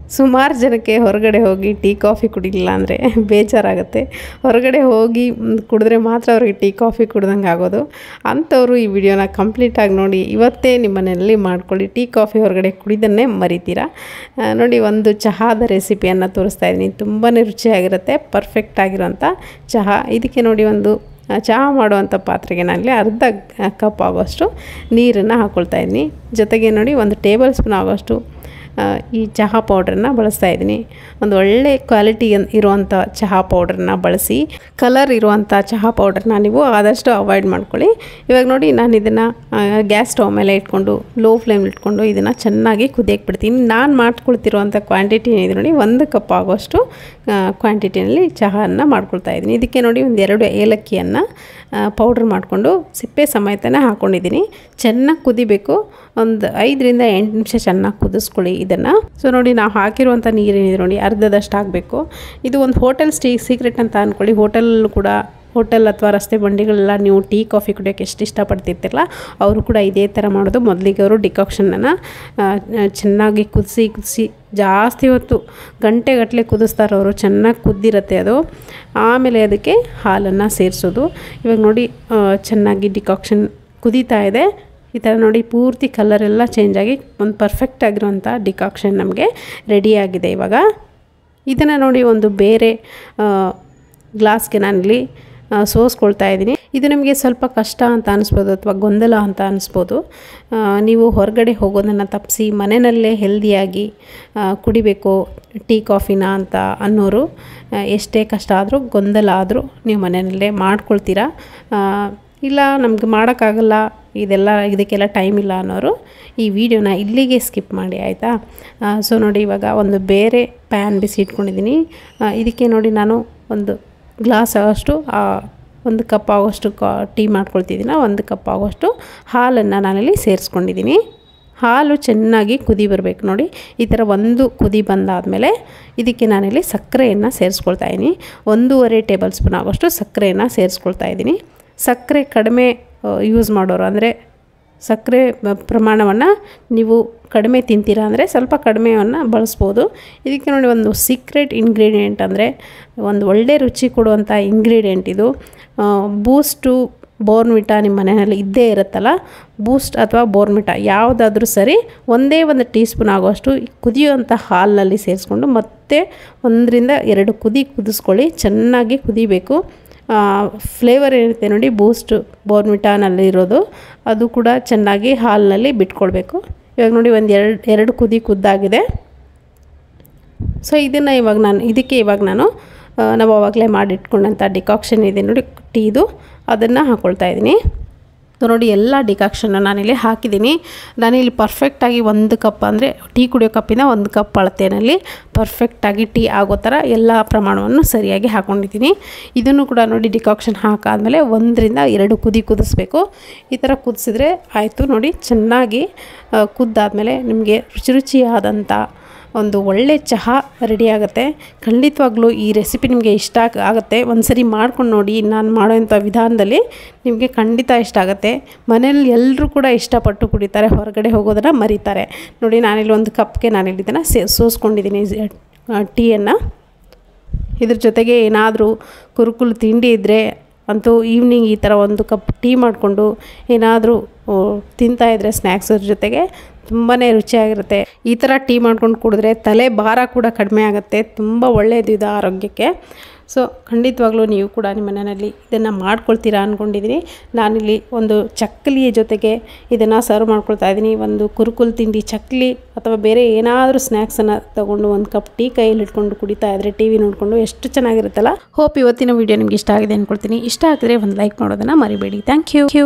ಸುಮಾರು ಜನಕ್ಕೆ ಹೊರಗಡೆ ಹೋಗಿ ಟೀ ಕಾಫಿ ಕುಡಿಲಿಲ್ಲ ಅಂದರೆ ಬೇಜಾರಾಗುತ್ತೆ ಹೊರಗಡೆ ಹೋಗಿ ಮ್, ಕುಡಿದ್ರೆ ಮಾತ್ರ ಅವ್ರಿಗೆ ಟೀ ಕಾಫಿ ಕುಡ್ದಂಗೆ ಆಗೋದು ಅಂಥವ್ರು ಈ ವಿಡಿಯೋನ ಕಂಪ್ಲೀಟಾಗಿ ನೋಡಿ ಇವತ್ತೇ ನಿಮ್ಮ ಮನೆಯಲ್ಲಿ ಮಾಡ್ಕೊಳ್ಳಿ ಟೀ ಕಾಫಿ ಹೊರಗಡೆ ಕುಡಿದನ್ನೇ ಮರಿತೀರಾ ಆ, ನೋಡಿ ಒಂದು ಚಹಾದ ರೆಸಿಪಿಯನ್ನು ತೋರಿಸ್ತಾ ಇದ್ದೀನಿ ತುಂಬಾ ರುಚಿಯಾಗಿರುತ್ತೆ ಪರ್ಫೆಕ್ಟ್ ಆಗಿರೋಂಥ ಚಹಾ ಇದಕ್ಕೆ ನೋಡಿ ಒಂದು ಆ, ಚಹಾ ಮಾಡುವಂಥ ಪಾತ್ರೆಗೆ ನಾನಲ್ಲಿ ಅರ್ಧ ಕಪ್ ಆಗೋಷ್ಟು ನೀರನ್ನು ಹಾಕ್ಕೊಳ್ತಾ ಇದ್ದೀನಿ ಜೊತೆಗೆ ನೋಡಿ ಒಂದು ಟೇಬಲ್ ಸ್ಪೂನ್ ಆಗೋಷ್ಟು ಆ, ಈ ಚಹಾ ಪೌಡ್ರನ್ನ ಬಳಸ್ತಾ ಇದ್ದೀನಿ ಒಂದು ಒಳ್ಳೆ ಕ್ವಾಲಿಟಿ ಇರುವಂಥ ಚಹಾ ಪೌಡ್ರನ್ನ ಬಳಸಿ ಕಲರ್ ಇರುವಂಥ ಚಹಾ ಪೌಡ್ರನ್ನ ನೀವು ಆದಷ್ಟು ಅವಾಯ್ಡ್ ಮಾಡ್ಕೊಳ್ಳಿ ಇವಾಗ ನೋಡಿ ನಾನು ಇದನ್ನು ಗ್ಯಾಸ್ ಸ್ಟವ್ ಮೇಲೆ ಇಟ್ಕೊಂಡು ಲೋ ಫ್ಲೇಮ್ ಇಟ್ಕೊಂಡು ಇದನ್ನು ಚೆನ್ನಾಗಿ ಕುದಿಯಕ್ಕೆ ಬಿಡ್ತೀನಿ ನಾನು ಮಾಡ್ಕೊಳ್ತಿರುವಂಥ ಕ್ವಾಂಟಿಟಿ ಏನಿದೆ ನೋಡಿ ಒಂದು ಕಪ್ ಆಗೋಷ್ಟು ಕ್ವಾಂಟಿಟಿನಲ್ಲಿ ಚಹಾನ ಮಾಡ್ಕೊಳ್ತಾ ಇದ್ದೀನಿ ಇದಕ್ಕೆ ನೋಡಿ ಒಂದು ಎರಡು ಏಲಕ್ಕಿಯನ್ನು ಪೌಡ್ರ್ ಮಾಡಿಕೊಂಡು ಸಿಪ್ಪೆ ಸಮೇತನೇ ಹಾಕ್ಕೊಂಡಿದ್ದೀನಿ ಚೆನ್ನಾಗಿ ಕುದಿಬೇಕು ಒಂದು ಐದರಿಂದ ಎಂಟು ನಿಮಿಷ ಚೆನ್ನಾಗಿ ಕುದಿಸ್ಕೊಳ್ಳಿ ಇದನ್ನು ಸೊ ನೋಡಿ ನಾವು ಹಾಕಿರುವಂಥ ನೀರೇನಿದೆ ನೋಡಿ ಅರ್ಧದಷ್ಟು ಹಾಕಬೇಕು ಇದು ಒಂದು ಹೋಟೆಲ್ ಸ್ಟೀ ಸೀಕ್ರೆಟ್ ಅಂತ ಅಂದ್ಕೊಳ್ಳಿ ಹೋಟೆಲ್ ಕೂಡ ಹೋಟೆಲ್ ಅಥವಾ ರಸ್ತೆ ಬಂಡಿಗಳೆಲ್ಲ ನೀವು ಟೀ ಕಾಫಿ ಕುಡಿಯೋಕ್ಕೆ ಎಷ್ಟು ಇಷ್ಟಪಡ್ತಿರ್ತಿರಲ್ಲ ಅವರು ಕೂಡ ಇದೇ ಥರ ಮಾಡೋದು ಮೊದಲಿಗೆ ಅವರು ಡಿಕಾಕ್ಷನನ್ನು ಚೆನ್ನಾಗಿ ಕುದಿಸಿ ಕುದಿಸಿ ಜಾಸ್ತಿ ಹೊತ್ತು ಗಂಟೆಗಟ್ಟಲೆ ಕುದಿಸ್ತಾರೆ ಅವರು ಚೆನ್ನಾಗಿ ಕುದ್ದಿರುತ್ತೆ ಅದು ಆಮೇಲೆ ಅದಕ್ಕೆ ಹಾಲನ್ನು ಸೇರಿಸೋದು ಇವಾಗ ನೋಡಿ ಆ, ಚೆನ್ನಾಗಿ ಡಿಕಾಕ್ಷನ್ ಕುದೀತಾ ಇದೆ ಈ ಥರ ನೋಡಿ ಪೂರ್ತಿ ಕಲರೆಲ್ಲ ಚೇಂಜ್ ಆಗಿ ಒಂದು ಪರ್ಫೆಕ್ಟ್ ಆಗಿರೋಂಥ ಡಿಕಾಕ್ಷನ್ ನಮಗೆ ರೆಡಿಯಾಗಿದೆ ಇವಾಗ ಇದನ್ನು ನೋಡಿ ಒಂದು ಬೇರೆ ಗ್ಲಾಸ್ಗೆ ನಾನಿಲ್ಲಿ ಆ, ಸೋಸ್ಕೊಳ್ತಾ ಇದ್ದೀನಿ ಇದು ನಿಮಗೆ ಸ್ವಲ್ಪ ಕಷ್ಟ ಅಂತ ಅನಿಸ್ಬೋದು ಅಥವಾ ಗೊಂದಲ ಅಂತ ಅನಿಸ್ಬೋದು ಆ, ನೀವು ಹೊರಗಡೆ ಹೋಗೋದನ್ನು ತಪ್ಪಿಸಿ ಮನೆಯಲ್ಲೇ ಹೆಲ್ದಿಯಾಗಿ ಆ, ಕುಡಿಬೇಕು ಟೀ ಕಾಫಿನ ಅಂತ ಅನ್ನೋರು ಆ, ಎಷ್ಟೇ ಕಷ್ಟ ಆದರೂ ಗೊಂದಲ ಆದರೂ ನೀವು ಮನೆಯಲ್ಲೇ ಮಾಡ್ಕೊಳ್ತೀರಾ ಆ, ಇಲ್ಲ ನಮ್ಗೆ ಮಾಡೋಕ್ಕಾಗಲ್ಲ ಇದೆಲ್ಲ ಇದಕ್ಕೆಲ್ಲ ಟೈಮ್ ಇಲ್ಲ ಅನ್ನೋರು ಈ ವಿಡಿಯೋನ ಇಲ್ಲಿಗೆ ಸ್ಕಿಪ್ ಮಾಡಿ ಆಯಿತಾ ಸೊ ನೋಡಿ ಇವಾಗ ಒಂದು ಬೇರೆ ಪ್ಯಾನ್ ಬಿಸಿ ಇಟ್ಕೊಂಡಿದ್ದೀನಿ ಆ, ಇದಕ್ಕೆ ನೋಡಿ ನಾನು ಒಂದು ಗ್ಲಾಸ್ ಆಗೋಷ್ಟು ಆ, ಒಂದು ಕಪ್ ಆಗೋಷ್ಟು ಕಾ ಟೀ ಮಾಡ್ಕೊಳ್ತಿದ್ದೀನ ಒಂದು ಕಪ್ ಆಗೋಷ್ಟು ಹಾಲನ್ನು ನಾನಲ್ಲಿ ಸೇರಿಸ್ಕೊಂಡಿದ್ದೀನಿ ಹಾಲು ಚೆನ್ನಾಗಿ ಕುದಿ ಬರಬೇಕು ನೋಡಿ ಈ ಥರ ಒಂದು ಕುದಿ ಬಂದಾದಮೇಲೆ ಇದಕ್ಕೆ ನಾನಿಲ್ಲಿ ಸಕ್ಕರೆಯನ್ನು ಸೇರಿಸ್ಕೊಳ್ತಾ ಇದ್ದೀನಿ ಒಂದೂವರೆ ಟೇಬಲ್ ಸ್ಪೂನ್ ಆಗೋಷ್ಟು ಸಕ್ಕರೆಯನ್ನು ಸೇರಿಸ್ಕೊಳ್ತಾ ಇದ್ದೀನಿ ಸಕ್ಕರೆ ಕಡಿಮೆ ಯೂಸ್ ಮಾಡೋರು ಅಂದರೆ ಸಕ್ಕರೆ ಪ್ರಮಾಣವನ್ನು ನೀವು ಕಡಿಮೆ ತಿಂತೀರಾ ಅಂದರೆ ಸ್ವಲ್ಪ ಕಡಿಮೆಯನ್ನು ಬಳಸ್ಬೋದು ಇದಕ್ಕೆ ನೋಡಿ ಒಂದು ಸೀಕ್ರೆಟ್ ಇಂಗ್ರೀಡಿಯೆಂಟ್ ಅಂದರೆ ಒಂದು ಒಳ್ಳೆ ರುಚಿ ಕೊಡುವಂಥ ಇಂಗ್ರೀಡಿಯೆಂಟ್ ಇದು ಬೂಸ್ಟು ಬೋರ್ನ್ವಿಟಾ ನಿಮ್ಮ ಮನೆಯಲ್ಲಿ ಇದ್ದೇ ಇರುತ್ತಲ್ಲ ಬೂಸ್ಟ್ ಅಥವಾ ಬೋರ್ನ್ವಿಟಾ ಯಾವುದಾದ್ರೂ ಸರಿ ಒಂದೇ ಒಂದು ಟೀ ಸ್ಪೂನ್ ಆಗುವಷ್ಟು ಕುದಿಯುವಂಥ ಹಾಲಿನಲ್ಲಿ ಸೇರಿಸ್ಕೊಂಡು ಮತ್ತೆ ಒಂದರಿಂದ ಎರಡು ಕುದಿ ಕುದಿಸ್ಕೊಳ್ಳಿ ಚೆನ್ನಾಗಿ ಕುದಿಬೇಕು ಫ್ಲೇವರ್ ಏನಿರುತ್ತೆ ನೋಡಿ ಬೂಸ್ಟ್ ಬೋರ್ನ್ವಿಟಾನಲ್ಲಿ ಇರೋದು ಅದು ಕೂಡ ಚೆನ್ನಾಗಿ ಹಾಲಿನಲ್ಲಿ ಬಿಟ್ಕೊಳ್ಬೇಕು ಇವಾಗ ನೋಡಿ ಒಂದು ಎರಡು ಎರಡು ಕುದಿ ಕುದ್ದಾಗಿದೆ ಸೊ ಇದನ್ನು ಇವಾಗ ನಾನು ಇದಕ್ಕೆ ಇವಾಗ ನಾನು ಆ, ನಾವು ಆವಾಗಲೇ ಮಾಡಿಟ್ಕೊಂಡಂಥ ಡಿಕಾಕ್ಷನ್ ಇದೆ ನೋಡಿ ಟೀದು ಅದನ್ನು ಹಾಕ್ಕೊಳ್ತಾ ಇದ್ದೀನಿ ಸೊ ನೋಡಿ ಎಲ್ಲ ಡಿಕಾಕ್ಷನ್ನ ನಾನಿಲ್ಲಿ ಹಾಕಿದ್ದೀನಿ ನಾನಿಲ್ಲಿ ಪರ್ಫೆಕ್ಟಾಗಿ ಒಂದು ಕಪ್ ಅಂದರೆ ಟೀ ಕುಡಿಯೋ ಕಪ್ಪಿಂದ ಒಂದು ಕಪ್ ಅಳತೆಯಲ್ಲಿ ಪರ್ಫೆಕ್ಟಾಗಿ ಟೀ ಆಗೋ ಥರ ಎಲ್ಲ ಪ್ರಮಾಣವನ್ನು ಸರಿಯಾಗಿ ಹಾಕ್ಕೊಂಡಿದ್ದೀನಿ ಇದನ್ನು ಕೂಡ ನೋಡಿ ಡಿಕಾಕ್ಷನ್ ಹಾಕಾದ್ಮೇಲೆ ಒಂದರಿಂದ ಎರಡು ಕುದಿ ಕುದಿಸ್ಬೇಕು ಈ ಥರ ಕುದಿಸಿದ್ರೆ ಆಯಿತು ನೋಡಿ ಚೆನ್ನಾಗಿ ಆ, ಕುದ್ದಾದ್ಮೇಲೆ ನಿಮಗೆ ರುಚಿ ರುಚಿಯಾದಂಥ ಒಂದು ಒಳ್ಳೆ ಚಹಾ ರೆಡಿ ಆಗುತ್ತೆ ಖಂಡಿತವಾಗ್ಲೂ ಈ ರೆಸಿಪಿ ನಿಮಗೆ ಇಷ್ಟ ಆಗ್- ಆಗುತ್ತೆ ಒಂದು ಸರಿ ಮಾಡ್ಕೊಂಡು ನೋಡಿ ನಾನು ಮಾಡೋಂಥ ವಿಧಾನದಲ್ಲಿ ನಿಮಗೆ ಖಂಡಿತ ಇಷ್ಟ ಆಗುತ್ತೆ ಮನೇಲಿ ಎಲ್ಲರೂ ಕೂಡ ಇಷ್ಟಪಟ್ಟು ಕುಡಿತಾರೆ ಹೊರಗಡೆ ಹೋಗೋದನ್ನು ಮರೀತಾರೆ ನೋಡಿ ನಾನಿಲ್ಲಿ ಒಂದು ಕಪ್ಗೆ ನಾನಿಲ್ಲಿ ಇದನ್ನು ಸೇ ಸೋಸ್ಕೊಂಡಿದ್ದೀನಿ ಟೀಯನ್ನು ಇದ್ರ ಜೊತೆಗೆ ಏನಾದರೂ ಕುರುಕುಲು ತಿಂಡಿ ಇದ್ದರೆ ಅಂತೂ ಈವ್ನಿಂಗ್ ಈ ಥರ ಒಂದು ಕಪ್ ಟೀ ಮಾಡಿಕೊಂಡು ಏನಾದರೂ ತಿಂತಾ ಇದ್ದರೆ ಸ್ನ್ಯಾಕ್ಸರ ಜೊತೆಗೆ ತುಂಬಾ ರುಚಿಯಾಗಿರುತ್ತೆ ಈ ಥರ ಟೀ ಮಾಡ್ಕೊಂಡು ಕುಡಿದ್ರೆ ತಲೆ ಭಾರ ಕೂಡ ಕಡಿಮೆ ಆಗುತ್ತೆ ತುಂಬ ಒಳ್ಳೆಯದು ಇದು ಆರೋಗ್ಯಕ್ಕೆ ಸೊ ಖಂಡಿತವಾಗ್ಲೂ ನೀವು ಕೂಡ ನಿಮ್ಮ ಮನೆಯಲ್ಲಿ ಇದನ್ನು ಮಾಡ್ಕೊಳ್ತೀರಾ ಅಂದ್ಕೊಂಡಿದ್ದೀನಿ ನಾನಿಲ್ಲಿ ಒಂದು ಚಕ್ಕಲಿಯ ಜೊತೆಗೆ ಇದನ್ನು ಸರ್ವ್ ಮಾಡ್ಕೊಳ್ತಾ ಇದ್ದೀನಿ ಒಂದು ಕುರುಕುಲ್ ತಿಂಡಿ ಚಕ್ಕಲಿ ಅಥವಾ ಬೇರೆ ಏನಾದರೂ ಸ್ನ್ಯಾಕ್ಸನ್ನು ತೊಗೊಂಡು ಒಂದು ಕಪ್ ಟೀ ಕೈಯಲ್ಲಿ ಇಟ್ಕೊಂಡು ಕುಡಿತಾ ಇದ್ದರೆ ಟಿ ವಿ ನೋಡಿಕೊಂಡು ಎಷ್ಟು ಚೆನ್ನಾಗಿರುತ್ತಲ್ಲ ಹೋಪ್ ಇವತ್ತಿನ ವೀಡಿಯೋ ನಿಮ್ಗೆ ಇಷ್ಟ ಆಗಿದೆ ಅಂದ್ಕೊಳ್ತೀನಿ ಇಷ್ಟ ಆಗಿದ್ರೆ ಒಂದು ಲೈಕ್ ಮಾಡೋದನ್ನು ಮರಿಬೇಡಿ ಥ್ಯಾಂಕ್ ಯು